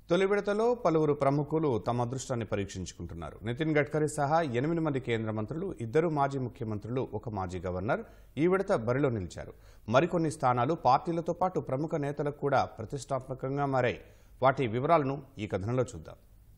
తొలి విడతలో పలువురు ప్రముఖులు తమ అదృష్టాన్ని పరీక్షించుకుంటున్నారు నితిన్ గడ్కరీ సహా ఎనిమిది మంది కేంద్ర మంత్రులు ఇద్దరు మాజీ ముఖ్యమంత్రులు ఒక మాజీ గవర్నర్ ఈ విడత బరిలో నిలిచారు మరికొన్ని స్థానాలు పార్టీలతో పాటు ప్రముఖ నేతలకు కూడా ప్రతిష్టాత్మకంగా మారాయి వాటి వివరాలను ఈ కథనంలో చూద్దాం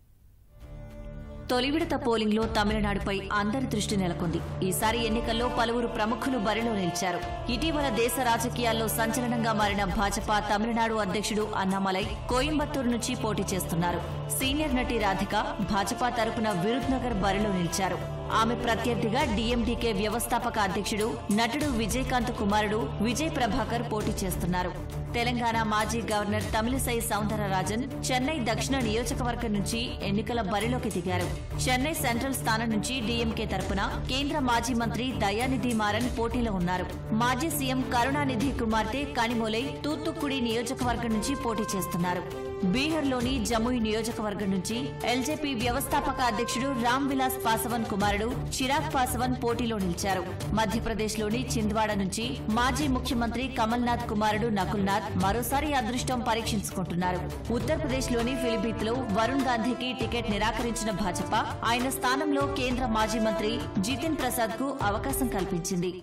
తొలి విడత పోలింగ్లో తమిళనాడుపై అందరి దృష్టి నెలకొంది ఈసారి ఎన్నికల్లో పలువురు ప్రముఖులు బరిలో నిలిచారు ఇటీవల దేశ రాజకీయాల్లో సంచలనంగా మారిన భాజపా తమిళనాడు అధ్యక్షుడు అన్నామలై కోయంబత్తూరు నుంచి పోటీ చేస్తున్నారు సీనియర్ నటి రాధిక భాజపా తరపున విరుద్ నగర్ బరిలో నిలిచారు ఆమె ప్రత్యర్థిగా డీఎండీకే వ్యవస్థాపక అధ్యక్షుడు నటుడు విజయకాంత్ కుమారుడు విజయ్ ప్రభాకర్ పోటీ చేస్తున్నారు తెలంగాణ మాజీ గవర్నర్ తమిళిసై సౌందరరాజన్ చెన్నై దక్షిణ నియోజకవర్గం నుంచి ఎన్నికల బరిలోకి దిగారు చెన్నై సెంట్రల్ స్థానం నుంచి డీఎంకే తరపున కేంద్ర మాజీ మంత్రి దయానిధి మారన్ పోటీలో ఉన్నారు మాజీ సీఎం కరుణానిధి కుమార్తె కనిమొలై తూత్తుక్కుడి నియోజకవర్గం నుంచి పోటీ చేస్తున్నారు బీహార్లోని జముయి నియోజకవర్గం నుంచి ఎల్జేపీ వ్యవస్థాపక అధ్యక్షుడు రామ్ విలాస్ పాసవన్ కుమారుడు చిరాగ్ పాసవన్ పోటీలో నిలిచారు మధ్యప్రదేశ్లోని చింద్వాడ నుంచి మాజీ ముఖ్యమంత్రి కమల్నాథ్ కుమారుడు నకుల్నాథ్ మరోసారి అదృష్టం పరీక్షించుకుంటున్నారు ఉత్తరప్రదేశ్లోని ఫిలిబీత్లో వరుణ్ గాంధీకి టికెట్ నిరాకరించిన భాజపా ఆయన స్థానంలో కేంద్ర మాజీ మంత్రి జితిన్ ప్రసాద్ కు అవకాశం కల్పించింది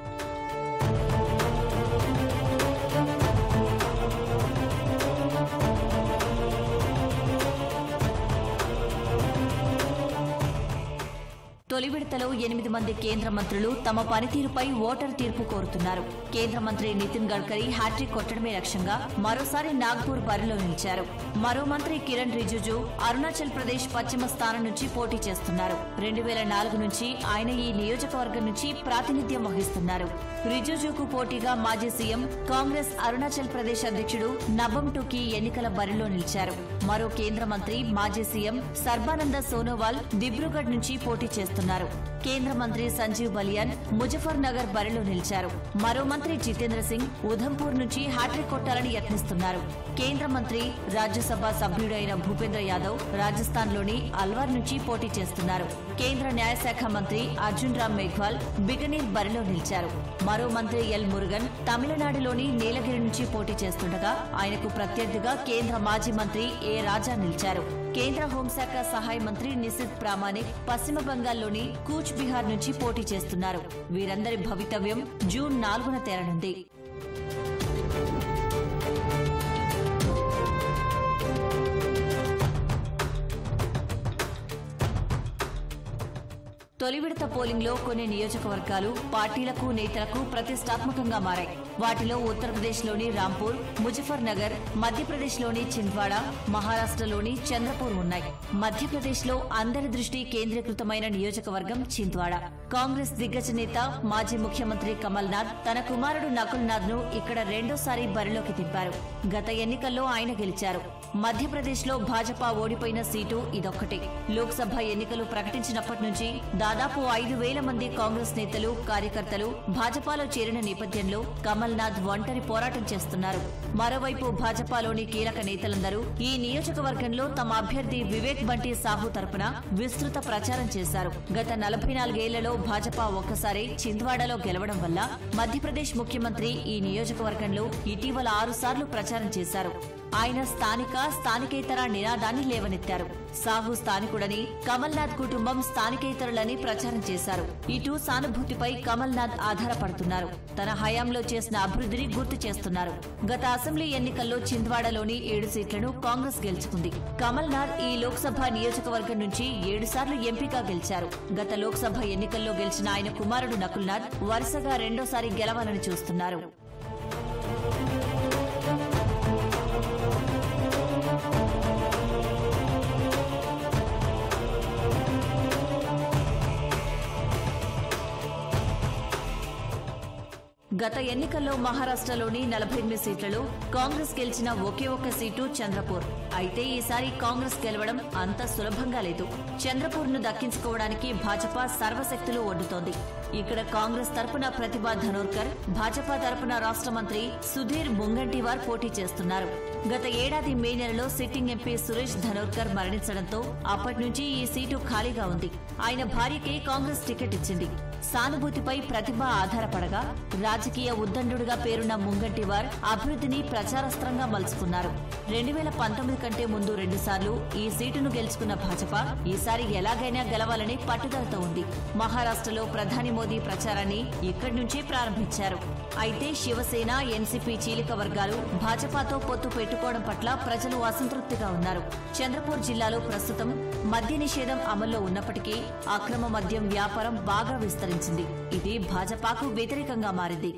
తొలి విడతలో ఎనిమిది మంది కేంద్ర మంత్రులు తమ పనితీరుపై ఓటర్ తీర్పు కోరుతున్నారు కేంద్ర మంత్రి నితిన్ గడ్కరీ హ్యాట్రిక్ కొట్టడమే లక్ష్యంగా మరోసారి నాగ్పూర్ బరిలో నిలిచారు మరో మంత్రి కిరణ్ రిజిజు అరుణాచల్ ప్రదేశ్ పశ్చిమ స్థానం నుంచి పోటీ చేస్తున్నారు రెండు వేల నాలుగు నుంచి ఆయన ఈ నియోజకవర్గం నుంచి ప్రాతినిధ్యం వహిస్తున్నారు రిజిజుకు పోటీగా మాజీ సీఎం కాంగ్రెస్ అరుణాచల్ ప్రదేశ్ అధ్యక్షుడు నబం టుకీ ఎన్నికల బరిలో నిలిచారు మరో కేంద్ర మంత్రి మాజీ సీఎం సర్బానంద సోనోవాల్ దిబ్రూగఢ్ నుంచి పోటీ చేస్తున్నారు కేంద్ర మంత్రి సంజీవ్ బలియాన్ ముజఫర్ నగర్ బరిలో నిలిచారు మరో మంత్రి జితేంద్ర సింగ్ ఉధంపూర్ నుంచి హ్యాట్రిక్ కొట్టాలని యత్నిస్తున్నారు కేంద్ర మంత్రి రాజ్యసభ సభ్యుడైన భూపేంద్ర యాదవ్ రాజస్థాన్లోని అల్వార్ నుంచి పోటీ చేస్తున్నారు కేంద్ర న్యాయశాఖ మంత్రి అర్జున్ రామ్ మేఘ్వాల్ బిగనీర్ బరిలో నిలిచారు మరో మంత్రి ఎల్ మురుగన్ తమిళనాడులోని నీలగిరి నుంచి పోటీ చేస్తుండగా ఆయనకు ప్రత్యర్థిగా కేంద్ర మాజీ మంత్రి ఏ రాజా నిలిచారు కేంద్ర హోంశాఖ సహాయ మంత్రి నిసిత్ ప్రామాణిక్ పశ్చిమ బంగాల్లోని కూచ్ బిహార్ నుంచి పోటీ చేస్తున్నారు వీరందరి భవితవ్యం జూన్ నాలుగున తేలనుంది తొలి విడత పోలింగ్లో కొన్ని నియోజకవర్గాలు పార్టీలకు నేతలకు ప్రతిష్టాత్మకంగా మారాయి వాటిలో ఉత్తరప్రదేశ్లోని రాంపూర్ ముజఫర్ నగర్ మధ్యప్రదేశ్లోని చింద్వాడ మహారాష్ట్రలోని చంద్రపూర్ ఉన్నాయి మధ్యప్రదేశ్లో అందరి దృష్టి కేంద్రీకృతమైన నియోజకవర్గం చింద్వాడ కాంగ్రెస్ దిగ్గజ నేత మాజీ ముఖ్యమంత్రి కమల్ నాథ్ తన కుమారుడు నకుల్ నాథ్ ను ఇక్కడ రెండోసారి బరిలోకి దింపారు గత ఎన్నికల్లో ఆయన గెలిచారు మధ్యప్రదేశ్లో భాజపా ఓడిపోయిన సీటు ఇదొక్కటే లోక్సభ ఎన్నికలు ప్రకటించినప్పటి నుంచి దాదాపు ఐదు వేల మంది కాంగ్రెస్ నేతలు కార్యకర్తలు భాజపాలో చేరిన నేపథ్యంలో కమల్ నాథ్ ఒంటరి పోరాటం చేస్తున్నారు మరోవైపు భాజపాలోని కీలక నేతలందరూ ఈ నియోజకవర్గంలో తమ అభ్యర్థి వివేక్ బంటి సాహు తరపున విస్తృత ప్రచారం చేశారు గత నలభై నాలుగేళ్లలో భాజపా ఒక్కసారి చింద్వాడలో గెలవడం వల్ల మధ్యప్రదేశ్ ముఖ్యమంత్రి ఈ నియోజకవర్గంలో ఇటీవల ఆరు సార్లు ప్రచారం చేశారు ఆయన స్థానిక స్థానికేతర నినాదాన్ని లేవనెత్తారు సాహు స్థానికుడని కమల్ నాథ్ కుటుంబం స్థానికేతరులని ప్రచారం చేశారు ఇటు సానుభూతిపై కమల్ నాథ్ ఆధారపడుతున్నారు తన హయాంలో చేసిన అభివృద్ధిని గుర్తు చేస్తున్నారు గత అసెంబ్లీ ఎన్నికల్లో చింద్వాడలోని ఏడు సీట్లను కాంగ్రెస్ గెలుచుకుంది కమల్ నాథ్ ఈ లోక్సభ నియోజకవర్గం నుంచి ఏడు సార్లు ఎంపీగా గెలిచారు గత లోక్సభ ఎన్నికల్లో గెలిచిన ఆయన కుమారుడు నకుల్ నాథ్ వరుసగా రెండోసారి గెలవాలని చూస్తున్నారు గత ఎన్నికల్లో మహారాష్ట్రలోని నలభై ఎనిమిది సీట్లలో కాంగ్రెస్ గెలిచిన ఒకే ఒక్క సీటు చంద్రపూర్ అయితే ఈసారి కాంగ్రెస్ గెలవడం అంత సులభంగా లేదు చంద్రపూర్ ను దక్కించుకోవడానికి భాజపా సర్వశక్తులు ఒడ్డుతోంది ఇక్కడ కాంగ్రెస్ తరపున ప్రతిభా ధనోర్కర్ భాజపా తరపున రాష్ట్ర మంత్రి సుధీర్ ముంగంటివార్ పోటీ చేస్తున్నారు గత ఏడాది మే నెలలో సిట్టింగ్ ఎంపీ సురేష్ ధనోర్కర్ మరణించడంతో అప్పటి నుంచి ఈ సీటు ఖాళీగా ఉంది ఆయన భార్యకే కాంగ్రెస్ టికెట్ ఇచ్చింది సానుభూతిపై ప్రతిభ ఆధారపడగా రాజకీయ ఉద్దండుడుగా పేరున్న ముంగంటివార్ అభివృద్ధిని ప్రచారస్త్రంగా మలుచుకున్నారు రెండు వేల పంతొమ్మిది కంటే ముందు రెండుసార్లు ఈ సీటును గెలుచుకున్న భాజపా ఈసారి ఎలాగైనా గెలవాలని పట్టుదలతో ఉంది మహారాష్ట్రలో ప్రధాని మోదీ ప్రచారాన్ని ఇక్కడి నుంచే ప్రారంభించారు అయితే శివసేన ఎన్సీపీ చీలిక వర్గాలు భాజపాతో పొత్తు పెట్టుకోవడం పట్ల ప్రజలు అసంతృప్తిగా ఉన్నారు చంద్రపూర్ జిల్లాలో ప్రస్తుతం మద్య నిషేధం అమల్లో ఉన్నప్పటికీ అక్రమ మద్యం వ్యాపారం బాగా విస్తరించింది ఇది భాజపాకు వ్యతిరేకంగా మారింది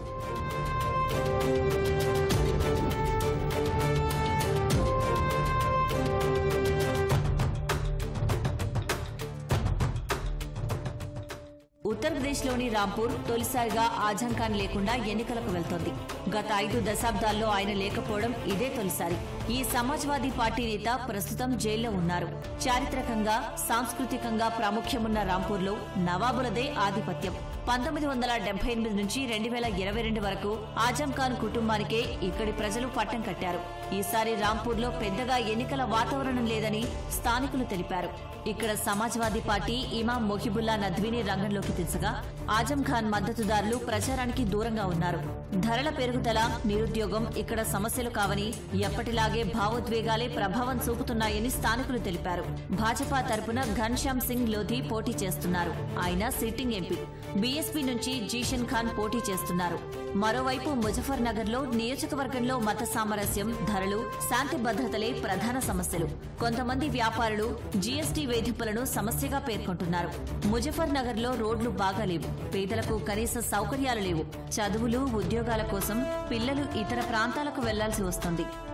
ఉత్తరప్రదేశ్లోని రాంపూర్ తొలిసారిగా ఆజం ఖాన్ లేకుండా ఎన్నికలకు వెళ్తోంది గత ఐదు దశాబ్దాల్లో ఆయన లేకపోవడం ఇదే తొలిసారి ఈ సమాజ్వాదీ పార్టీ నేత ప్రస్తుతం జైల్లో ఉన్నారు చారిత్రకంగా సాంస్కృతికంగా ప్రాముఖ్యమున్న రాంపూర్లో నవాబులదే ఆధిపత్యం పంతొమ్మిది వందల డెబ్బై ఎనిమిది నుంచి రెండు వేల ఇరవై రెండు వరకు ఆజం ఖాన్ కుటుంబానికే ఇక్కడి ప్రజలు పట్టం కట్టారు ఈసారి రాంపూర్లో పెద్దగా ఎన్నికల వాతావరణం లేదని స్థానికులు తెలిపారు ఇక్కడ సమాజ్వాదీ పార్టీ ఇమాం మొహిబుల్లా నద్వీని రంగంలోకి దించగా ఆజం ఖాన్ మద్దతుదారులు ప్రచారానికి దూరంగా ఉన్నారు ధరల పెరుగుదల నిరుద్యోగం ఇక్కడ సమస్యలు కావని ఎప్పటిలాగే భావోద్వేగాలే ప్రభావం చూపుతున్నాయని స్థానికులు తెలిపారు భాజపా తరపున ఘన్శ్యామ్ సింగ్ లోధి పోటీ చేస్తున్నారు ఆయన సిట్టింగ్ ఎంపీ బీఎస్పీ నుంచి జీషన్ ఖాన్ పోటీ చేస్తున్నారు మరోవైపు ముజఫర్ నగర్ లో నియోజకవర్గంలో మత సామరస్యం ధరలు శాంతి భద్రతలే ప్రధాన సమస్యలు కొంతమంది వ్యాపారులు జీఎస్టీ వేధింపులను సమస్యగా పేర్కొంటున్నారు ముజఫర్ నగర్ లో రోడ్లు బాగాలేవు పేదలకు కనీస సౌకర్యాలు లేవు చదువులు ఉద్యోగాల కోసం పిల్లలు ఇతర ప్రాంతాలకు వెళ్లాల్సి వస్తుంది